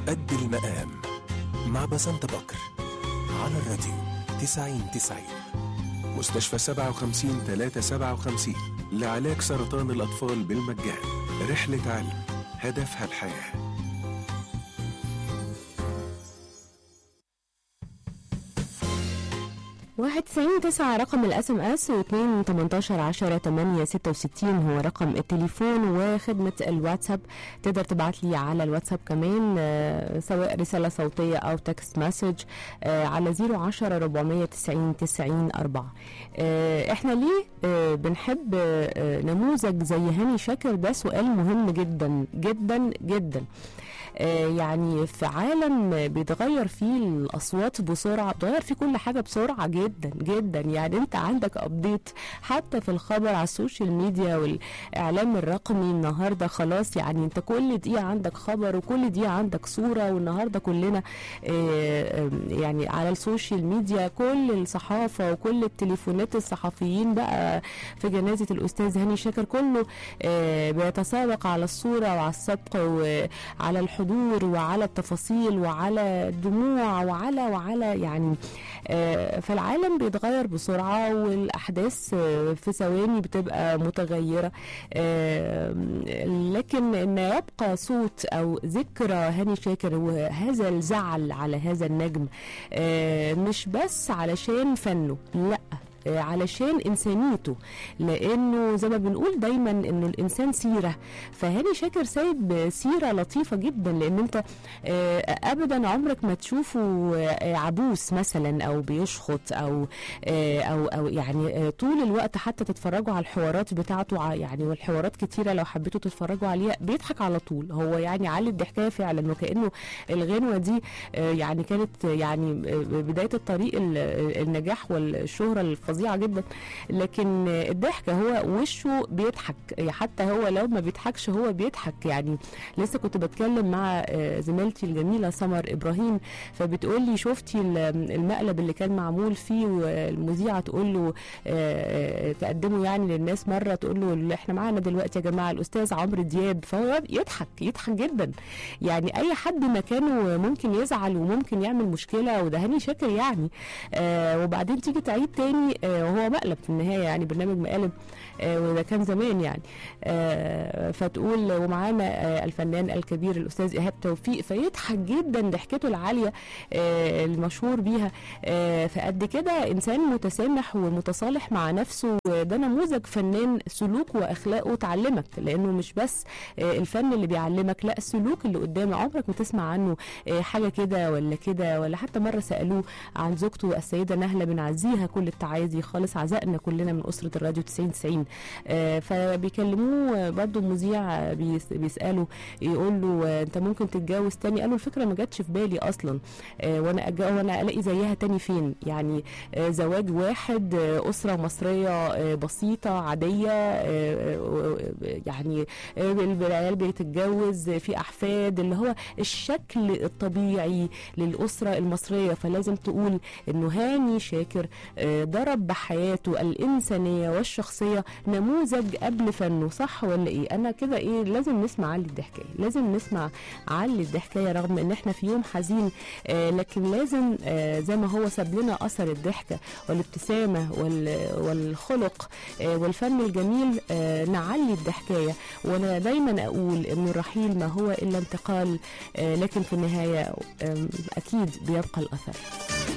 قد المقام مع بسنت بكر على الراديو 90 90 مستشفى 57 357 لعلاج سرطان الأطفال بالمجان رحلة علم هدفها الحياه واحد تسعين تسعة رقم الاس ام اس واثنين تمنتاشر عشرة تمانية ستة وستين هو رقم التليفون وخدمة الواتساب تقدر تبعت لي على الواتساب كمان آه، سواء رسالة صوتية أو تكست مسج آه، على زيرو عشرة ربعمية تسعين تسعين أربعة آه، احنا ليه آه، بنحب آه، آه، نموذج زي هاني شاكر ده سؤال مهم جدا جدا جدا آه، يعني في عالم بيتغير فيه الاصوات بسرعه بتغير فيه كل حاجه بسرعه جدا جدا يعني انت عندك ابديت حتى في الخبر على السوشيال ميديا والاعلام الرقمي النهارده خلاص يعني انت كل دقيقه عندك خبر وكل دقيقه عندك صوره والنهارده كلنا آه، آه، يعني على السوشيال ميديا كل الصحافه وكل التليفونات الصحفيين بقى في جنازه الاستاذ هاني شاكر كله آه، بيتسابق على الصوره وعلى السبق وعلى الحضور وعلى التفاصيل وعلى الدموع وعلى وعلى يعني آه، فالعالم بيتغير بسرعة والأحداث آه، في ثواني بتبقى متغيرة آه، لكن إن يبقى صوت أو ذكرى هاني شاكر وهذا الزعل على هذا النجم آه، مش بس علشان فنه لأ آه، علشان انسانيته لانه زي ما بنقول دايما انه الانسان سيره فهاني شاكر سايب سيره لطيفه جدا لان انت آه، ابدا عمرك ما تشوفه آه، عبوس مثلا او بيشخط او آه، او او يعني آه، طول الوقت حتى تتفرجوا على الحوارات بتاعته ع- يعني والحوارات كتيره لو حبيتوا تتفرجوا عليها بيضحك على طول هو يعني علي الضحكايه فعلا وكانه الغنوه دي آه، يعني كانت يعني آه، بدايه الطريق ال- النجاح والشهره الفظيعه جدا لكن آه، الضحك هو وشه بيضحك حتى هو لو ما بيضحكش هو بيضحك يعني لسه كنت بتكلم مع آه، زميلتي الجميله سمر ابراهيم فبتقول لي شفتي ال- المقلب اللي كان معمول فيه والمذيعه تقول له آه، آه، تقدمه يعني للناس مره تقول له اللي احنا معانا دلوقتي يا جماعه الاستاذ عمرو دياب فهو يضحك يضحك جدا يعني اي حد مكانه ممكن يزعل وممكن يعمل مشكله وده هاني شاكر يعني آه وبعدين تيجي تعيد تاني آه وهو مقلب في النهايه يعني برنامج مقالب آه وده كان زمان يعني آه فتقول ومعانا آه الفنان الكبير الاستاذ ايهاب توفيق فيضحك جدا ضحكته العاليه آه المشهور بيها آه فقد كده انسان متسامح ومتصالح مع نفسه وده نموذج فنان سلوك واخلاقه تعلمك لانه مش بس آه الفن اللي بيعلمك لا السلوك اللي قدامه عمرك ما تسمع عنه آه حاجه كده ولا كده ولا حتى مره سالوه عن زوجته السيده نهله بنعزيها كل التعازي خالص عزائنا كلنا من اسره الراديو 90 90 آه فبيكلموه برضه مذيع بيس- بيساله يقول له آه، انت ممكن تتجوز تاني قال له الفكره ما جاتش في بالي اصلا آه، وانا أجا وانا الاقي زيها تاني فين يعني آه، زواج واحد آه، اسره مصريه آه، بسيطه عاديه آه، آه، يعني آه، العيال بتتجوز في احفاد اللي هو الشكل الطبيعي للاسره المصريه فلازم تقول انه هاني شاكر آه، ضرب بحياته الانسانيه والشخصيه نموذج قبل فنه صح ولا ايه انا كده ايه لازم نسمع علي الضحكايه لازم نسمع علي الضحكايه رغم ان احنا في يوم حزين آه لكن لازم آه زي ما هو ساب لنا اثر الضحكه والابتسامه وال- والخلق آه والفن الجميل آه نعلي الضحكايه وانا دايما اقول ان الرحيل ما هو الا انتقال آه لكن في النهايه آم، اكيد بيبقى الاثر